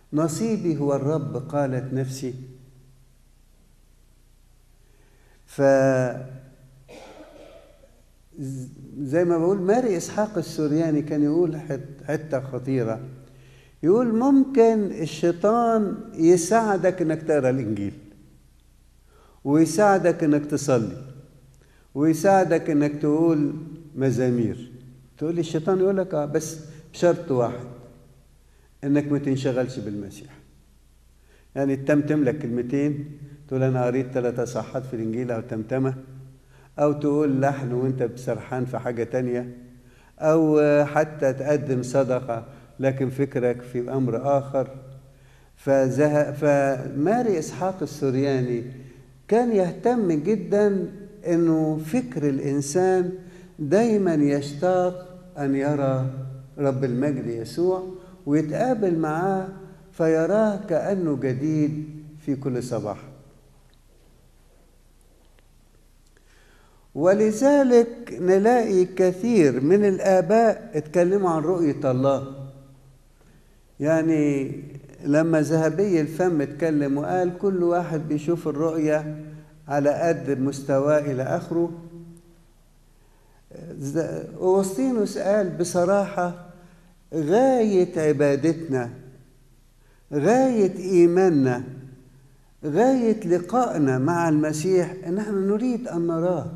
نصيبي هو الرب قالت نفسي ف زي ما بقول ماري اسحاق السورياني كان يقول حته خطيره يقول ممكن الشيطان يساعدك انك تقرا الانجيل ويساعدك انك تصلي ويساعدك انك تقول مزامير تقول لي الشيطان يقول لك اه بس بشرط واحد انك ما تنشغلش بالمسيح يعني تتمتم لك كلمتين تقول انا قريت ثلاثة صحات في الانجيل او تمتمه او تقول لحن وانت بسرحان في حاجه تانية او حتى تقدم صدقه لكن فكرك في امر اخر فزه... فماري اسحاق السورياني كان يهتم جدا انه فكر الانسان دايما يشتاق ان يرى رب المجد يسوع ويتقابل معاه فيراه كانه جديد في كل صباح ولذلك نلاقي كثير من الآباء اتكلموا عن رؤية الله يعني لما ذهبي الفم اتكلم وقال كل واحد بيشوف الرؤية على قد مستواه إلى آخره أوسطينوس قال بصراحة غاية عبادتنا غاية إيماننا غاية لقائنا مع المسيح إن احنا نريد أن نراه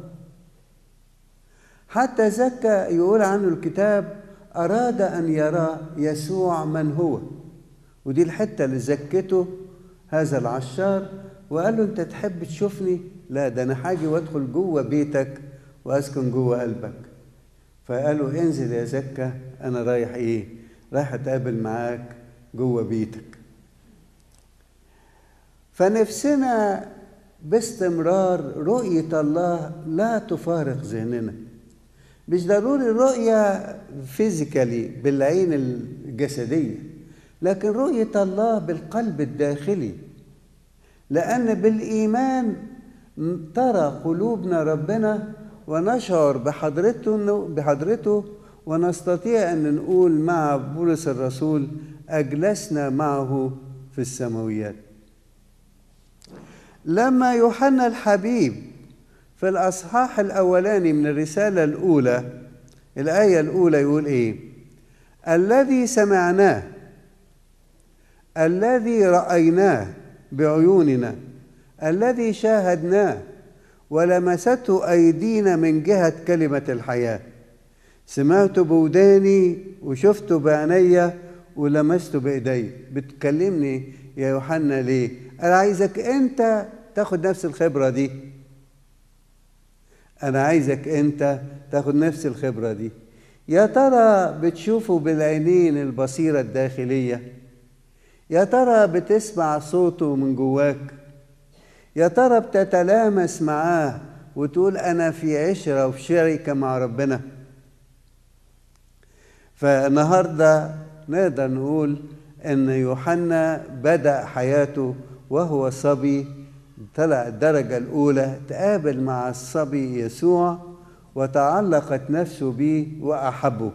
حتى زكى يقول عنه الكتاب أراد أن يرى يسوع من هو ودي الحتة اللي زكته هذا العشار وقال له أنت تحب تشوفني؟ لا ده أنا حاجي وأدخل جوه بيتك وأسكن جوه قلبك فقال له انزل يا زكا أنا رايح إيه؟ رايح أتقابل معاك جوه بيتك فنفسنا باستمرار رؤية الله لا تفارق ذهننا مش ضروري رؤية فيزيكالي بالعين الجسدية لكن رؤية الله بالقلب الداخلي لأن بالإيمان ترى قلوبنا ربنا ونشعر بحضرته بحضرته ونستطيع أن نقول مع بولس الرسول أجلسنا معه في السماويات لما يوحنا الحبيب في الأصحاح الأولاني من الرسالة الأولى الآية الأولى يقول إيه؟ الذي سمعناه الذي رأيناه بعيوننا الذي شاهدناه ولمسته أيدينا من جهة كلمة الحياة سمعت بوداني وشفته بعينيا ولمسته بإيدي بتكلمني يا يوحنا ليه؟ أنا عايزك أنت تاخد نفس الخبرة دي أنا عايزك أنت تاخد نفس الخبرة دي يا ترى بتشوفه بالعينين البصيرة الداخلية يا ترى بتسمع صوته من جواك يا ترى بتتلامس معاه وتقول أنا في عشرة وفي شركة مع ربنا فالنهاردة نقدر نقول أن يوحنا بدأ حياته وهو صبي طلع الدرجة الأولى تقابل مع الصبي يسوع وتعلقت نفسه به وأحبه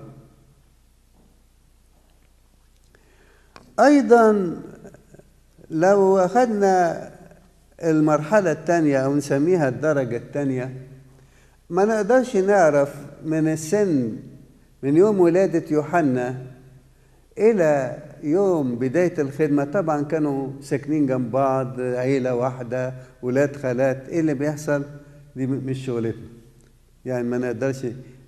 أيضا لو أخذنا المرحلة الثانية أو نسميها الدرجة الثانية ما نقدرش نعرف من السن من يوم ولادة يوحنا إلى يوم بداية الخدمة طبعا كانوا ساكنين جنب بعض عيلة واحدة ولاد خالات إيه اللي بيحصل دي مش شغلتنا يعني ما نقدرش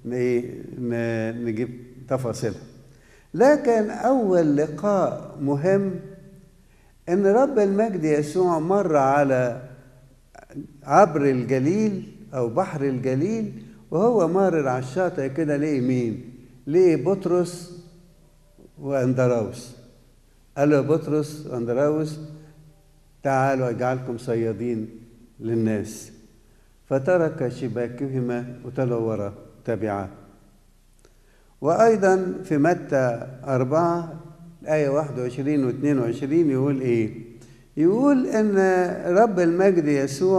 نجيب تفاصيلها لكن أول لقاء مهم إن رب المجد يسوع مر على عبر الجليل أو بحر الجليل وهو مارر على الشاطئ كده لقي مين؟ لقي بطرس واندراوس قال له بطرس واندراوس تعالوا اجعلكم صيادين للناس فترك شباكهما وطلعوا وراه تبعاه وأيضا في متى أربعة الآية 21 و 22 يقول إيه؟ يقول إن رب المجد يسوع